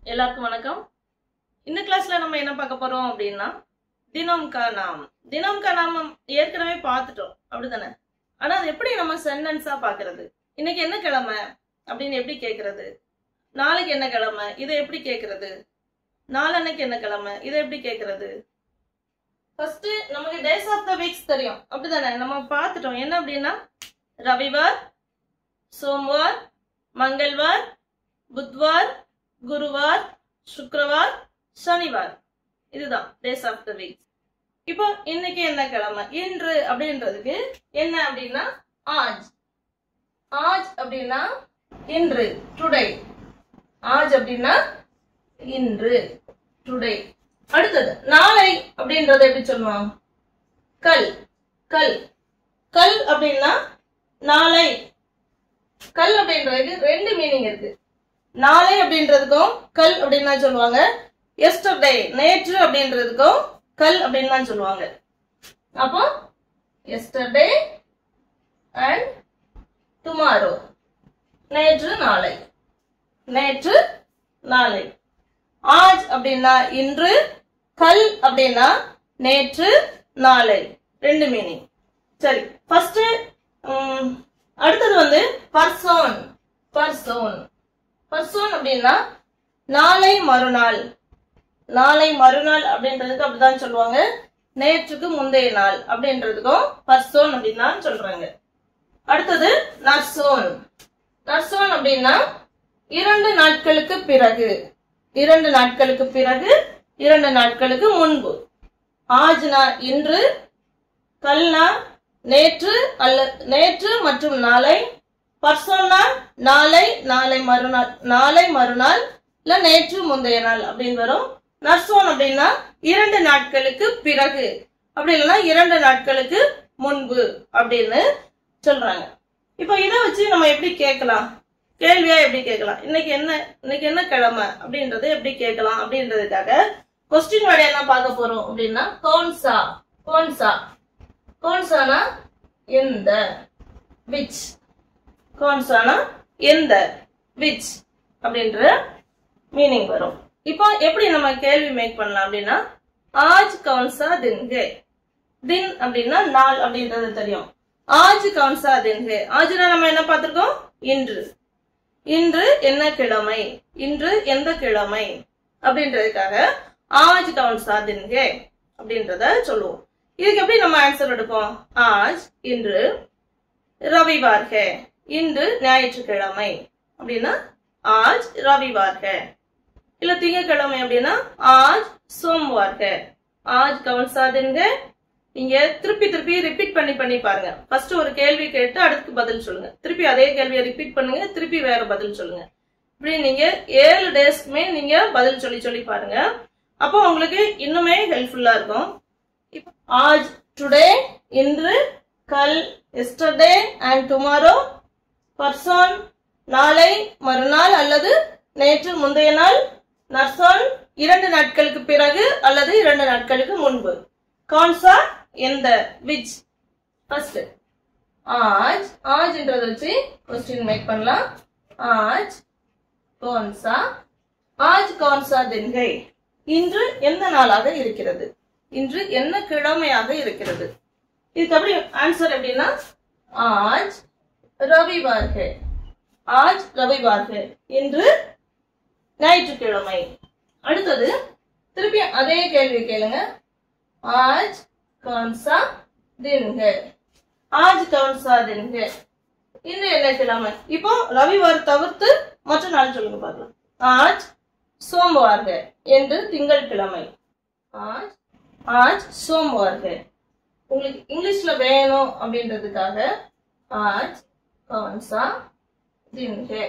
எல்லாருக்கும் வணக்கம் இந்த கிளாஸ்ல நம்ம என்ன பார்க்க போறோம் அப்படின்னா தினம் கா நாம் தினம் கா நாம் ஏற்கனவே பார்த்துட்டோம் அப்படிதானே ஆனா அது எப்படி நம்ம சென்டென்ஸா பாக்குறது இன்னைக்கு என்ன கிழமை அப்படின்னு எப்படி கேக்குறது நாளைக்கு என்ன கிழமை இதை எப்படி கேக்குறது நாளன்னைக்கு என்ன கிழமை இதை எப்படி கேக்குறது ஃபர்ஸ்ட் நமக்கு டேஸ் ஆஃப் த வீக்ஸ் தெரியும் அப்படிதானே நம்ம பார்த்துட்டோம் என்ன அப்படின்னா ரவிவார் சோம்வார் மங்கள்வார் புத்வார் குருவார் சுக்ரவார் சனிவார் இதுதான் டேஸ் ஆஃப் த வீக் இப்போ இன்னைக்கு என்ன கிழமை இன்று அப்படின்றதுக்கு என்ன அப்படின்னா ஆஜ் ஆஜ் அப்படின்னா இன்று டுடே ஆஜ் அப்படின்னா இன்று டுடே அடுத்தது நாளை அப்படின்றத எப்படி சொல்லுவோம் கல் கல் கல் அப்படின்னா நாளை கல் அப்படின்றதுக்கு ரெண்டு மீனிங் இருக்கு நாளை அப்படின்றதுக்கும் கல் அப்படின்னு தான் சொல்லுவாங்க எஸ்டர்டே நேற்று அப்படின்றதுக்கும் கல் அப்படின்னு தான் சொல்லுவாங்க அப்போ எஸ்டர்டே அண்ட் டுமாரோ நேற்று நாளை நேற்று நாளை ஆஜ் அப்படின்னா இன்று கல் அப்படின்னா நேற்று நாளை ரெண்டு மீனிங் சரி ஃபர்ஸ்ட் அடுத்தது வந்து பர்சோன் பர்சோன் பர்சோன் அப்படின்னா நாளை மறுநாள் நாளை மறுநாள் அப்படின்றதுக்கு அப்படிதான் சொல்லுவாங்க நேற்றுக்கு முந்தைய நாள் அப்படின்றதுக்கும் பர்சோன் அப்படின்னு தான் சொல்றாங்க அடுத்தது நர்சோன் நர்சோன் அப்படின்னா இரண்டு நாட்களுக்கு பிறகு இரண்டு நாட்களுக்கு பிறகு இரண்டு நாட்களுக்கு முன்பு ஆஜ்னா இன்று கல்னா நேற்று அல்ல நேற்று மற்றும் நாளை பர்சோனா நாளை நாளை மறுநாள் நாளை மறுநாள் இல்ல நேற்று முந்தைய நாள் அப்படின்னு வரும் நர்சோன் அப்படின்னா இரண்டு நாட்களுக்கு பிறகு அப்படி இல்லைன்னா இரண்டு நாட்களுக்கு முன்பு அப்படின்னு சொல்றாங்க இப்போ இதை வச்சு நம்ம எப்படி கேட்கலாம் கேள்வியா எப்படி கேட்கலாம் இன்னைக்கு என்ன இன்னைக்கு என்ன கிழமை அப்படின்றத எப்படி கேட்கலாம் அப்படின்றதுக்காக கொஸ்டின் வேர்டு என்ன பார்க்க போறோம் அப்படின்னா கோன்சா கோன்சா கோன்சானா எந்த விச் கோன்சானா எந்த விச் அப்படின்ற மீனிங் வரும் இப்போ எப்படி நம்ம கேள்வி மேக் பண்ணலாம் அப்படின்னா ஆஜ் கவுன்சா தின்கே தின் அப்படின்னா நாள் அப்படின்றது தெரியும் ஆஜ் கவுன்சா தின்கே ஆஜ்னா நம்ம என்ன பார்த்திருக்கோம் இன்று இன்று என்ன கிழமை இன்று எந்த கிழமை அப்படின்றதுக்காக ஆஜ் கவுன்சா தின்கே அப்படின்றத சொல்லுவோம் இதுக்கு எப்படி நம்ம ஆன்சர் எடுப்போம் ஆஜ் இன்று ரவிவார் ஹே இன்று ஞாயிற்றுக்கிழமை அப்படின்னா ஆஜ் ரவிவார் ஹே இல்ல திங்கக்கிழமை அப்படின்னா ஆஜ் சோம்வார் ஹே ஆஜ் கவுன் சாதிங்க நீங்க திருப்பி திருப்பி ரிப்பீட் பண்ணி பண்ணி பாருங்க ஃபர்ஸ்ட் ஒரு கேள்வி கேட்டு அடுத்து பதில் சொல்லுங்க திருப்பி அதே கேள்வியை ரிப்பீட் பண்ணுங்க திருப்பி வேற பதில் சொல்லுங்க இப்படி நீங்க ஏழு டேஸ்க்குமே நீங்க பதில் சொல்லி சொல்லி பாருங்க அப்போ உங்களுக்கு இன்னுமே ஹெல்ப்ஃபுல்லா இருக்கும் இப்போ ஆஜ் டுடே இன்று கல் எஸ்டர்டே அண்ட் டுமாரோ பர்சோன் நாளை மறுநாள் அல்லது நேற்று முந்தைய நாள் நர்சோன் இரண்டு நாட்களுக்கு பிறகு அல்லது இரண்டு நாட்களுக்கு முன்பு கான்சா எந்த விச் ஃபர்ஸ்ட் ஆஜ் ஆஜ்ன்றத வச்சு கொஸ்டின் மேக் பண்ணலாம் ஆஜ் கோன்சா ஆஜ் கோன்சா தின்கை இன்று எந்த நாளாக இருக்கிறது இன்று என்ன கிழமையாக இருக்கிறது இதுக்கு அப்படி ஆன்சர் எப்படின்னா ஆஜ் ரவிவார் ஹே ஆஜ் ரவிவார் ஹே இன்று ஞாயிற்றுக்கிழமை அடுத்தது திருப்பி அதே கேள்வி கேளுங்க ஆஜ் கவுன்சா தின் ஹே ஆஜ் கவுன்சா தின் ஹே இன்று என்ன கிழமை இப்போ ரவிவார் தவிர்த்து மற்ற நாள் சொல்லுங்க பார்க்கலாம் ஆஜ் சோமவார் ஹே என்று திங்கட்கிழமை ஆஜ் ஆஜ் சோமவார் ஹே உங்களுக்கு இங்கிலீஷ்ல வேணும் அப்படின்றதுக்காக ஆஜ் கவுன்சா दिन है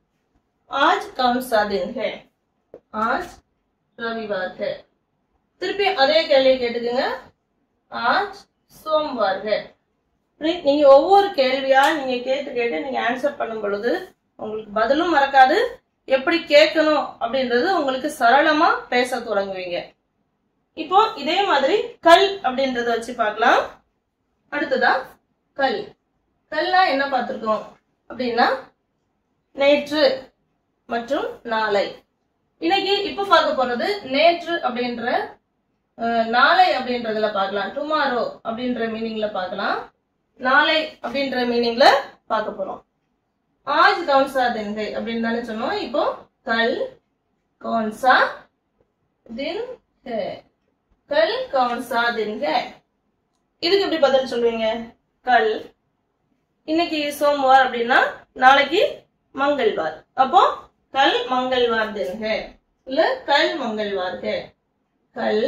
आज कौन सा दिन है आज रविवार है திருப்பி அதே கேள்வி கேட்டுக்குங்க ஆஜ் சோம்வார் है இப்படி நீங்க ஒவ்வொரு கேள்வியா நீங்க கேட்டு கேட்டு நீங்க ஆன்சர் பண்ணும் பொழுது உங்களுக்கு பதிலும் மறக்காது எப்படி கேட்கணும் அப்படின்றது உங்களுக்கு சரளமா பேச தொடங்குவீங்க இப்போ இதே மாதிரி கல் அப்படின்றத வச்சு பார்க்கலாம் அடுத்ததா கல் கல்னா என்ன பார்த்திருக்கோம் அப்படின்னா நேற்று மற்றும் நாளை இன்னைக்கு இப்ப பார்க்க போறது நேற்று அப்படின்ற அஹ், நாளை அப்படின்றதுல பார்க்கலாம் டுமாரோ அப்படின்ற மீனிங்ல பார்க்கலாம் நாளை அப்படின்ற மீனிங்ல பார்க்க போறோம் ஆஜ் கவுன்சா தின்கை அப்படின்னு தானே சொன்னோம் இப்போ கல் கவுன்சா தின் ஹே கல் கவுன்சா தின் ஹே இதுக்கு எப்படி பதில் சொல்லுவீங்க கல் இன்னைக்கு சோமவார் அப்படின்னா நாளைக்கு மங்கள்வார் அப்போ கல் மங்கள்வார் தின் ஹே இல்ல கல் மங்கள்வார் ஹே கல்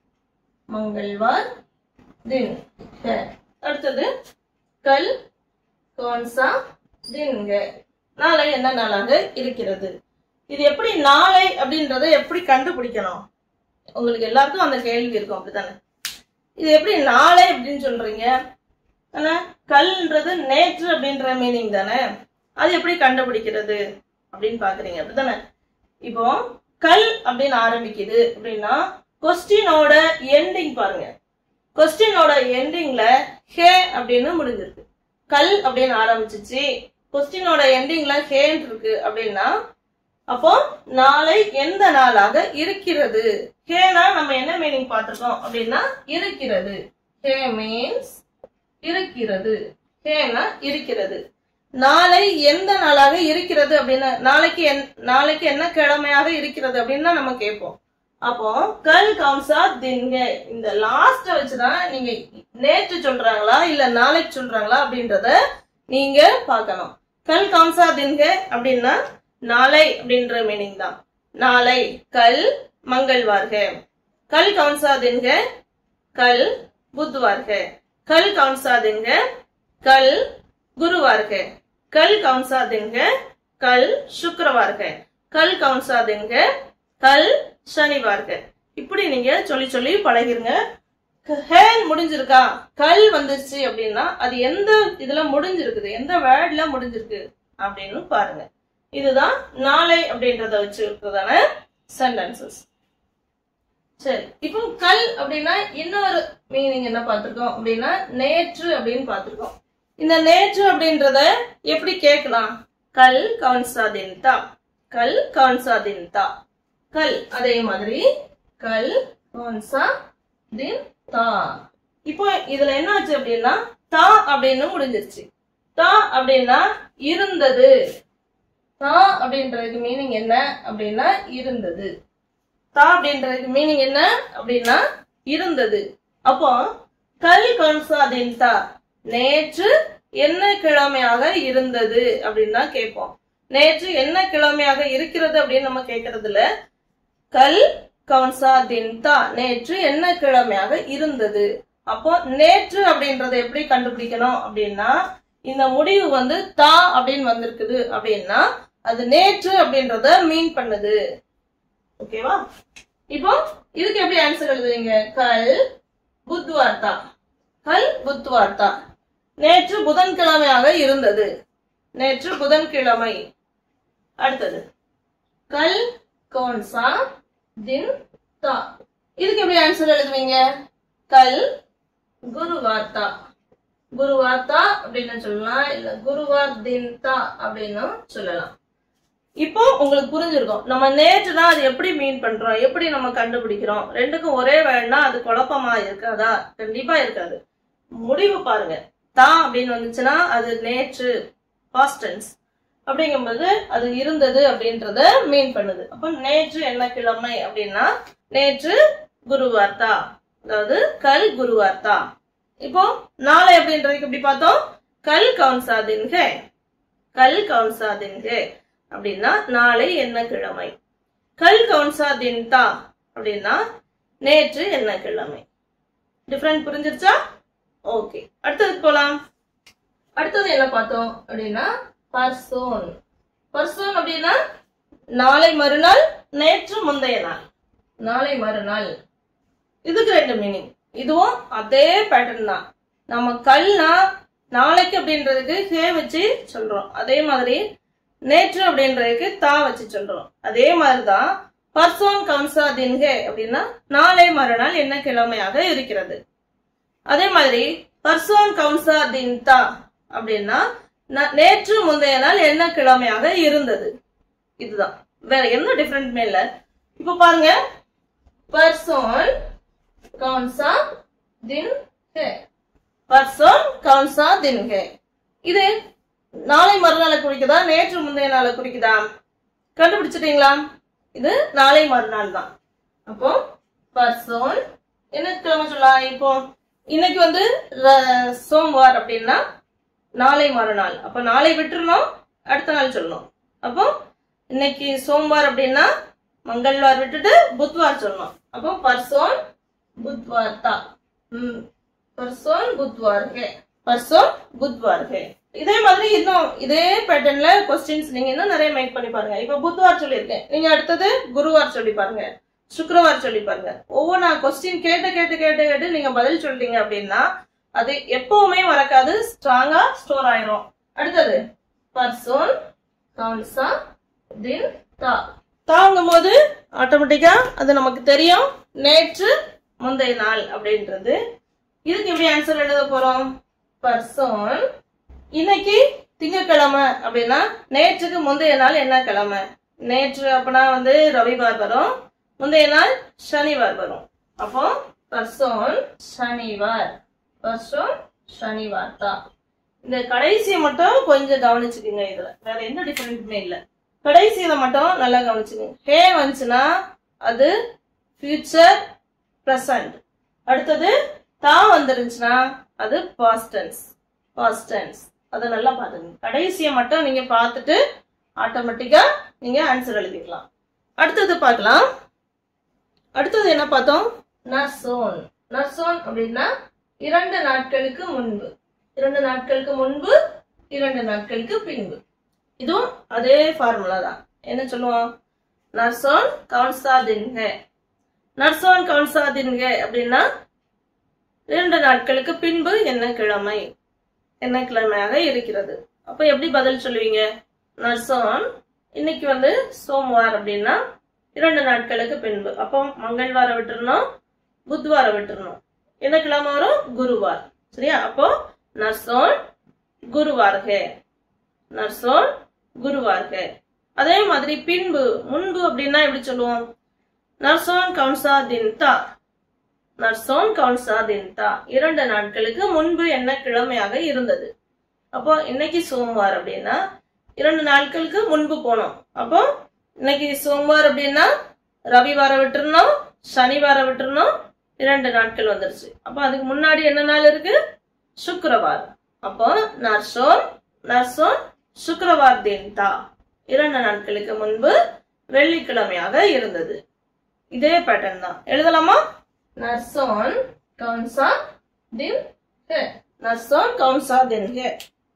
மங்கள்வார் தின் ஹே அடுத்தது கல் கौन-सा दिन है நாளை என்ன நாளாக இருக்கிறது இது எப்படி நாளை அப்படின்றத எப்படி கண்டுபிடிக்கணும் உங்களுக்கு எல்லாருக்கும் அந்த கேள்வி இருக்கும் அப்படித்தானே இது எப்படி நாளை அப்படின்னு சொல்றீங்க ஆனா கல்ன்றது நேற்று அப்படின்ற மீனிங் தானே அது எப்படி கண்டுபிடிக்கிறது அப்படின்னு பாக்குறீங்க அப்படித்தானே இப்போ கல் அப்படின்னு ஆரம்பிக்குது அப்படின்னா கொஸ்டினோட எண்டிங் பாருங்க கொஸ்டினோட எண்டிங்ல ஹே அப்படின்னு முடிஞ்சிருக்கு கல் அப்படின்னு ஆரம்பிச்சிச்சு கொஸ்டினோட எண்டிங்ல ஹேன் இருக்கு அப்படின்னா அப்போ நாளை எந்த நாளாக இருக்கிறது ஹேனா நம்ம என்ன மீனிங் பார்த்திருக்கோம் அப்படின்னா இருக்கிறது ஹே மீன்ஸ் இருக்கிறது ஹேனா இருக்கிறது நாளை எந்த நாளாக இருக்கிறது அப்படின்னா நாளைக்கு என் நாளைக்கு என்ன கிழமையாக இருக்கிறது அப்படின்னு தான் நம்ம கேட்போம் அப்போ கல் கவுன்சா தின்க இந்த லாஸ்ட வச்சுதான் நீங்க நேற்று சொல்றாங்களா இல்ல நாளைக்கு சொல்றாங்களா அப்படின்றத நீங்க பார்க்கணும் கல் கவுன்சா தின்க அப்படின்னா நாளை அப்படின்ற மீனிங் தான் நாளை கல் மங்கள்வார்க கல் கவுன்சா தின்க கல் புத்வார்க கல் கவுன்சா தின்க கல் குருவார்க கல் கவுன்சா தின்க கல் சுக்கிரவார்க கல் கவுன்சா தின்க கல் சனிவார்க இப்படி நீங்க சொல்லி சொல்லி பழகிருங்க ஹேன் முடிஞ்சிருக்கா கல் வந்துருச்சு அப்படின்னா அது எந்த இதுல முடிஞ்சிருக்குது எந்த வேர்ட்ல முடிஞ்சிருக்கு அப்படின்னு பாருங்க இதுதான் நாளை அப்படின்றத வச்சு இருக்கிறதான சென்டென்சஸ் சரி இப்போ கல் அப்படின்னா இன்னொரு மீனிங் என்ன பார்த்திருக்கோம் அப்படின்னா நேற்று அப்படின்னு பார்த்திருக்கோம் இந்த நேற்று அப்படின்றத எப்படி கேட்கலாம் கல் கவுன்சாதின்தா கல் கவுன்சாதின்தா கல் அதே மாதிரி கல் கவுன்சா தின் தா இப்போ இதுல என்ன ஆச்சு அப்படின்னா தா அப்படின்னு முடிஞ்சிருச்சு தா அப்படின்னா இருந்தது தா அப்படின்றதுக்கு மீனிங் என்ன அப்படின்னா இருந்தது தா அப்படின்றதுக்கு மீனிங் என்ன அப்படின்னா இருந்தது அப்போ கல் கன்சாதின் தா நேற்று என்ன கிழமையாக இருந்தது அப்படின்னு தான் கேட்போம் நேற்று என்ன கிழமையாக இருக்கிறது அப்படின்னு நம்ம கேட்கறதுல கல் கவுன்சா தின் தா நேற்று என்ன கிழமையாக இருந்தது அப்போ நேற்று அப்படின்றத எப்படி கண்டுபிடிக்கணும் அப்படின்னா இந்த முடிவு வந்து தா அப்படின்னு வந்திருக்குது அப்படின்னா அது நேற்று அப்படின்றத மீன் பண்ணுது ஓகேவா இப்போ இதுக்கு எப்படி ஆன்சர் எழுதுவீங்க கல் புத்வார்த்தா கல் புத்வார்த்தா நேற்று புதன்கிழமையாக இருந்தது நேற்று புதன்கிழமை அடுத்தது கல் கौन-सा दिन था இதுக்கு எப்படி ஆன்சர் எழுதுவீங்க கல் குருவார்த்தா குருவார்த்தா அப்படின்னு சொல்லலாம் இல்ல குருவார் தின் தா அப்படின்னு சொல்லலாம் இப்போ உங்களுக்கு புரிஞ்சிருக்கும் நம்ம நேற்று தான் அது எப்படி மீன் பண்றோம் எப்படி நம்ம கண்டுபிடிக்கிறோம் ரெண்டுக்கும் ஒரே வேலைன்னா அது குழப்பமா இருக்காதா கண்டிப்பா இருக்காது முடிவு பாருங்க தா அப்படின்னு வந்துச்சுன்னா அது நேற்று பாஸ்டன்ஸ் அப்படிங்கும்போது அது இருந்தது அப்படின்றத மீன் பண்ணுது அப்ப நேற்று என்ன கிழமை அப்படின்னா நேற்று குருவார்த்தா அதாவது கல் குருவார்த்தா இப்போ நாளை அப்படின்றதுக்கு எப்படி பார்த்தோம் கல் கவுன்சா தின்கே கல் கவுன்சா தின்கே அப்படின்னா நாளை என்ன கிழமை கல் கவுன்சா தின் தா அப்படின்னா நேற்று என்ன கிழமை டிஃபரெண்ட் புரிஞ்சிருச்சா ஓகே அடுத்ததுக்கு போலாம் அடுத்தது என்ன பார்த்தோம் அப்படின்னா பர்சோன் பர்சோன் அப்படின்னா நாளை மறுநாள் நேற்று முந்தைய நாள் நாளை மறுநாள் இதுக்கு ரெண்டு மீனிங் இதுவும் அதே பேட்டர்ன் தான் நம்ம கல்னா நாளைக்கு அப்படின்றதுக்கு ஹே வச்சு சொல்றோம் அதே மாதிரி நேற்று அப்படின்றதுக்கு தா வச்சு சொல்றோம் அதே மாதிரிதான் பர்சோன் கம்சா தின்ஹே அப்படின்னா நாளை மறுநாள் என்ன கிழமையாக இருக்கிறது அதே மாதிரி பர்சோன் கம்சா தின் தா அப்படின்னா ந- நேற்று முந்தைய நாள் என்ன கிழமையாக இருந்தது இதுதான் வேற என்ன டிஃபரெண்ட்மே இல்ல இப்ப பாருங்க பர்சோன் கவுன்சா தின் ஹே பர்சோன் கவுன்சா தின் ஹே இது நாளை மறுநாளை குறிக்குதா நேற்று முந்தைய நாளை குறிக்குதா கண்டுபிடிச்சிட்டீங்களா இது நாளை மறுநாள் தான் அப்போ பர்சோன் என்ன கிழமை சொல்லலாம் இப்போ இன்னைக்கு வந்து ர- சோம்வார் அப்படின்னா நாளை மறுநாள் அப்ப நாளை விட்டுறணும் அடுத்த நாள் சொல்லணும் அப்போ இன்னைக்கு சோம்வார் அப்படின்னா மங்கள்வார் விட்டுட்டு புத்வார் சொல்லணும் அப்போ பர்சோன் புத்வார் தா ம் பர்சோன் புத்வார் ஹே பர்சோன் புத்வார் ஹே இதே மாதிரி இன்னும் இதே பேட்டர்ன்ல கொஸ்டின்ஸ் நீங்க இன்னும் நிறைய மேக் பண்ணி பாருங்க இப்ப புத்வார் சொல்லியிருக்கேன் நீங்க அடுத்தது குருவார் சொல்லி பாருங்க சுக்கிரவார் சொல்லி பாருங்க ஒவ்வொன்றா கொஸ்டின் கேட்டு கேட்டு கேட்டு கேட்டு நீங்க பதில் சொல்லிட்டீங்க அப்படின்னா அது எப்பவுமே மறக்காது ஸ்ட்ராங்கா ஸ்டோர் ஆயிரும் அடுத்தது பர்சோன் கவுன்சா தின் தா தாங்கும் போது ஆட்டோமேட்டிக்கா அது நமக்கு தெரியும் நேற்று முந்தைய நாள் அப்படின்றது இதுக்கு எப்படி ஆன்சர் எழுத போறோம் பர்சோன் இன்னைக்கு திங்கக்கிழமை அப்படின்னா நேற்றுக்கு முந்தைய நாள் என்ன கிழமை நேற்று அப்படின்னா வந்து ரவிவார் வரும் முந்தைய நாள் சனிவார் வரும் அப்போ பர்சோன் சனிவார் பர்சோன் சனிவார் தான் இந்த கடைசியை மட்டும் கொஞ்சம் கவனிச்சுக்குங்க இதுல வேற எந்த டிஃபரெண்ட்டுமே இல்ல கடைசியில மட்டும் நல்லா கவனிச்சுக்குங்க ஹே வந்துச்சுன்னா அது ஃபியூச்சர் ப்ரெசன்ட் அடுத்தது தா வந்துருந்துச்சுன்னா அது பாஸ்ட் டென்ஸ் பாஸ்ட் டென்ஸ் அதை நல்லா பாத்துங்க கடைசியை மட்டும் நீங்க பார்த்துட்டு ஆட்டோமேட்டிக்கா நீங்க ஆன்சர் எழுதிக்கலாம் அடுத்தது பார்க்கலாம் அடுத்தது என்ன பார்த்தோம் நர்சோன் நர்சோன் அப்படின்னா இரண்டு நாட்களுக்கு முன்பு இரண்டு நாட்களுக்கு முன்பு இரண்டு நாட்களுக்கு பின்பு இதுவும் அதே ஃபார்முலா தான் என்ன சொல்லுவோம் நர்சோன் கவுன்சா தின்ஹே நர்சோன் கவுன்சா தின்ஹே அப்படின்னா இரண்டு நாட்களுக்கு பின்பு என்ன கிழமை என்ன கிழமையாக இருக்கிறது அப்ப எப்படி பதில் சொல்லுவீங்க நர்சோன் இன்னைக்கு வந்து சோமவார் அப்படின்னா இரண்டு நாட்களுக்கு பின்பு அப்போ மங்கள்வாரம் விட்டுறணும் புத்வாரம் விட்டுறணும் என்ன கிழமை வரும் குருவார் சரியா அப்போ நர்சோன் குருவார் ஹே நர்சோன் குருவார் ஹே அதே மாதிரி பின்பு முன்பு அப்படின்னா எப்படி சொல்லுவோம் நர்சோன் கவுன்சா தின் தா நர்சோன் கவுன்சா தின் தா இரண்டு நாட்களுக்கு முன்பு என்ன கிழமையாக இருந்தது அப்போ இன்னைக்கு சோமவார் அப்படின்னா இரண்டு நாட்களுக்கு முன்பு போனோம் அப்போ இன்னைக்கு சோமவார் அப்படின்னா ரவிவாரம் விட்டுறணும் சனிவாரம் விட்டுறணும் இரண்டு நாட்கள் வந்துருச்சு அப்போ அதுக்கு முன்னாடி என்ன நாள் இருக்கு சுக்கிரவார் அப்போ நர்சோன் நர்சோன் சுக்கிரவார் தின் தா இரண்டு நாட்களுக்கு முன்பு வெள்ளிக்கிழமையாக இருந்தது இதே பேட்டர்ன் தான் எழுதலாமா நர்சோன் கவுன்சா தின் ஹே நர்சோன் கவுன்சா தின் ஹே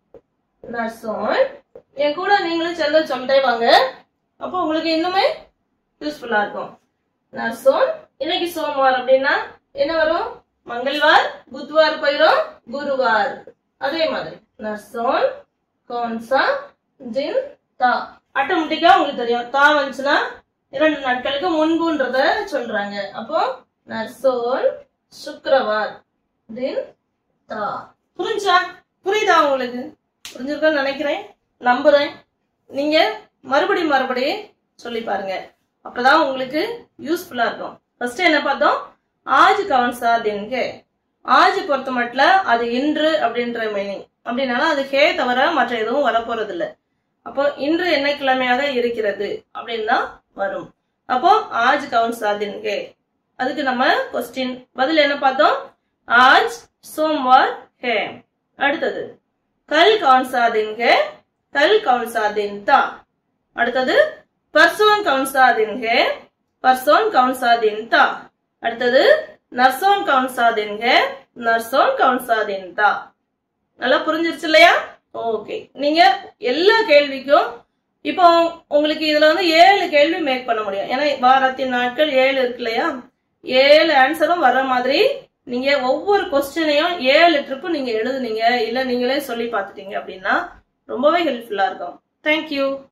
நர்சோன் என் கூட நீங்களும் சேர்ந்து சொல்லிட்டே வாங்க அப்போ உங்களுக்கு இன்னுமே யூஸ்ஃபுல்லா இருக்கும் நர்சோன் இன்னைக்கு சோமவார் அப்படின்னா என்ன வரும் மங்கள்வார் புத்வார் போயிரும் குருவார் அதே மாதிரி நர்சோன் கோன்சா ஜின் தா ஆட்டோமேட்டிக்கா உங்களுக்கு தெரியும் தா வந்துச்சுன்னா இரண்டு நாட்களுக்கு முன்புன்றத சொல்றாங்க அப்போ நர்சோன் சுக்கிரவார் தின் தா புரிஞ்சா புரியுதா உங்களுக்கு புரிஞ்சிருக்குன்னு நினைக்கிறேன் நம்புறேன் நீங்க மறுபடி மறுபடி சொல்லி பாருங்க அப்பதான் உங்களுக்கு யூஸ்ஃபுல்லா இருக்கும் ஃபர்ஸ்ட் என்ன பார்த்தோம் ஆஜ் கவன்சா தின்கே ஆஜ் பொறுத்த மட்டும் அது இன்று அப்படின்ற மீனிங் அப்படின்னாலும் அது ஹே தவிர மற்ற எதுவும் வரப்போறது இல்ல அப்போ இன்று என்ன கிழமையாக இருக்கிறது அப்படின்னு தான் வரும் அப்போ ஆஜ் கவுன்சா தின்கே அதுக்கு நம்ம கொஸ்டின் பதில் என்ன பார்த்தோம் ஆஜ் சோம்வார் ஹே அடுத்தது கல் கவுன்சா தின்கே கல் கவுன்சா தின் தா அடுத்தது பர்சோன் கவுன்சா தின் ஹே பர்சோன் கவுன்சா தின் தா அடுத்தது நர்சோன் கவுன்சா தின் ஹே நர்சோன் கவுன்சா தின் தா நல்லா புரிஞ்சிருச்சு இல்லையா ஓகே நீங்க எல்லா கேள்விக்கும் இப்போ உங்களுக்கு இதுல வந்து ஏழு கேள்வி மேக் பண்ண முடியும் ஏன்னா வாரத்தின் நாட்கள் ஏழு இருக்கு இல்லையா ஏழு ஆன்சரும் வர்ற மாதிரி நீங்க ஒவ்வொரு கொஸ்டினையும் ஏழு ட்ரிப்பு நீங்க எழுதுனீங்க இல்ல நீங்களே சொல்லி பார்த்துட்டீங்க அப்படின்னா ரொம்பவே ஹெல்ப்ஃபுல்லா இருக்கும் தேங்க்யூ